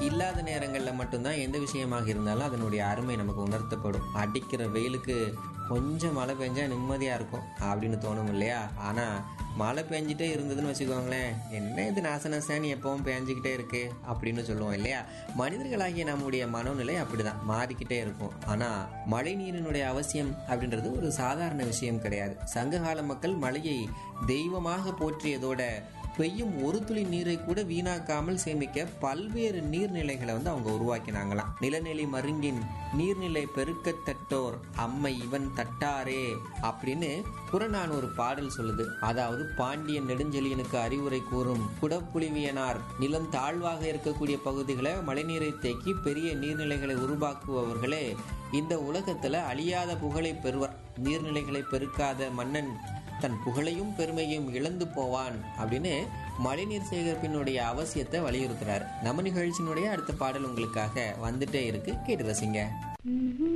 இல்லாத நேரங்களில் மட்டும்தான் எந்த விஷயமாக இருந்தாலும் அதனுடைய அருமை நமக்கு உணர்த்தப்படும் அடிக்கிற வெயிலுக்கு கொஞ்சம் மழை பெஞ்சா நிம்மதியாக இருக்கும் அப்படின்னு தோணும் இல்லையா ஆனால் மழை பெஞ்சிட்டே இருந்ததுன்னு வச்சுக்கோங்களேன் என்ன இது நாச நசான்னு எப்பவும் பெஞ்சிக்கிட்டே இருக்கு அப்படின்னு சொல்லுவோம் இல்லையா மனிதர்களாகிய நம்முடைய மனோநிலை அப்படிதான் மாறிக்கிட்டே இருக்கும் ஆனால் மழை நீரினுடைய அவசியம் அப்படின்றது ஒரு சாதாரண விஷயம் கிடையாது சங்ககால மக்கள் மழையை தெய்வமாக போற்றியதோட பெய்யும் ஒரு துளி நீரை கூட வீணாக்காமல் சேமிக்க பல்வேறு நீர்நிலைகளை வந்து அவங்க உருவாக்கினாங்களாம் நிலநிலை மருங்கின் நீர்நிலை பெருக்கத்தட்டோர் அம்மை இவன் தட்டாரே அப்படின்னு புறநானூறு பாடல் சொல்லுது அதாவது பாண்டியன் நெடுஞ்செழியனுக்கு அறிவுரை கூறும் குடப்புலிவியனார் நிலம் தாழ்வாக இருக்கக்கூடிய பகுதிகளை மழைநீரை தேக்கி பெரிய நீர்நிலைகளை உருவாக்குபவர்களே இந்த உலகத்துல அழியாத புகழை பெறுவர் நீர்நிலைகளை பெருக்காத மன்னன் தன் புகழையும் பெருமையும் இழந்து போவான் அப்படின்னு மழைநீர் சேகரிப்பினுடைய அவசியத்தை வலியுறுத்துறாரு நம்ம நிகழ்ச்சியினுடைய அடுத்த பாடல் உங்களுக்காக வந்துட்டே இருக்கு கேட்டு ரசிங்க